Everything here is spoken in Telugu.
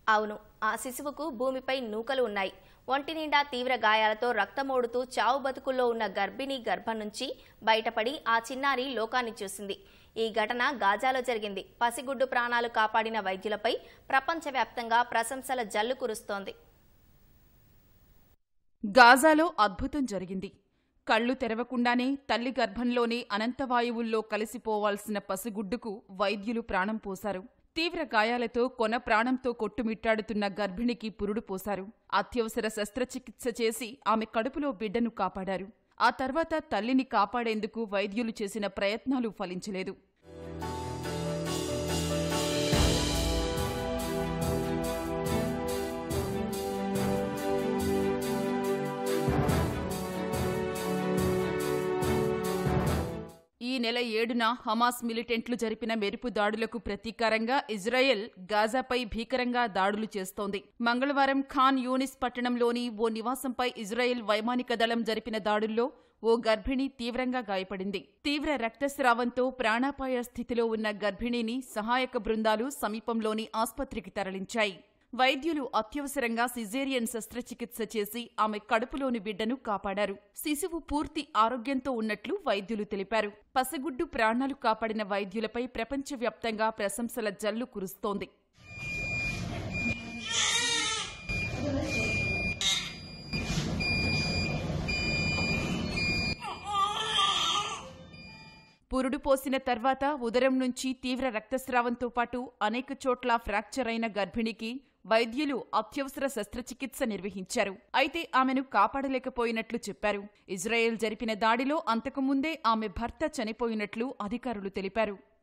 అవును ఆ శిశువుకు భూమిపై నూకలు ఉన్నాయి ఒంటి నిండా తీవ్ర గాయాలతో రక్తమోడుతూ చావు బతుకుల్లో ఉన్న గర్భిణీ గర్భం నుంచి బయటపడి ఆ చిన్నారి లోకాన్ని చూసింది ఈ ఘటన గాజాలో జరిగింది పసిగుడ్డు ప్రాణాలు కాపాడిన వైద్యులపై ప్రపంచవ్యాప్తంగా ప్రశంసల జల్లు కురుస్తోంది గాజాలో అద్భుతం జరిగింది కళ్ళు తెరవకుండానే తల్లి గర్భంలోనే అనంతవాయువుల్లో కలిసిపోవాల్సిన పసిగుడ్డుకు వైద్యులు ప్రాణం పోశారు తీవ్ర గాయాలతో కొన ప్రాణంతో కొట్టుమిట్టాడుతున్న గర్భిణికి పురుడు పోశారు అత్యవసర శస్త్రచికిత్స చేసి ఆమె కడుపులో బిడ్డను కాపాడారు ఆ తర్వాత తల్లిని కాపాడేందుకు వైద్యులు చేసిన ప్రయత్నాలు ఫలించలేదు ఈ నెల ఏడున హమాస్ మిలిటెంట్లు జరిపిన మెరుపు దాడులకు ప్రతీకారంగా ఇజ్రాయెల్ గాజాపై భీకరంగా దాడులు చేస్తోంది మంగళవారం ఖాన్ యూనిస్ పట్టణంలోని ఓ నివాసంపై ఇజ్రాయెల్ వైమానిక దళం జరిపిన దాడుల్లో ఓ గర్భిణి తీవ్రంగా గాయపడింది తీవ్ర రక్తస్రావంతో ప్రాణాపాయ స్థితిలో ఉన్న గర్భిణిని సహాయక బృందాలు సమీపంలోని ఆస్పత్రికి తరలించాయి వైద్యులు అత్యవసరంగా సిజేరియన్ శస్త్రచికిత్స చేసి ఆమె కడుపులోని బిడ్డను కాపాడారు శిశువు పూర్తి ఆరోగ్యంతో ఉన్నట్లు వైద్యులు తెలిపారు పసిగుడ్డు ప్రాణాలు కాపాడిన వైద్యులపై ప్రపంచవ్యాప్తంగా ప్రశంసల జల్లు కురుస్తోంది పురుడు పోసిన తర్వాత ఉదరం నుంచి తీవ్ర రక్తస్రావంతో పాటు అనేక చోట్ల ఫ్రాక్చర్ అయిన గర్భిణికి వైద్యులు అత్యవసర శస్త్రచికిత్స నిర్వహించారు అయితే ఆమెను కాపాడలేకపోయినట్లు చెప్పారు ఇజ్రాయెల్ జరిపిన దాడిలో అంతకుముందే ఆమె భర్త చనిపోయినట్లు అధికారులు తెలిపారు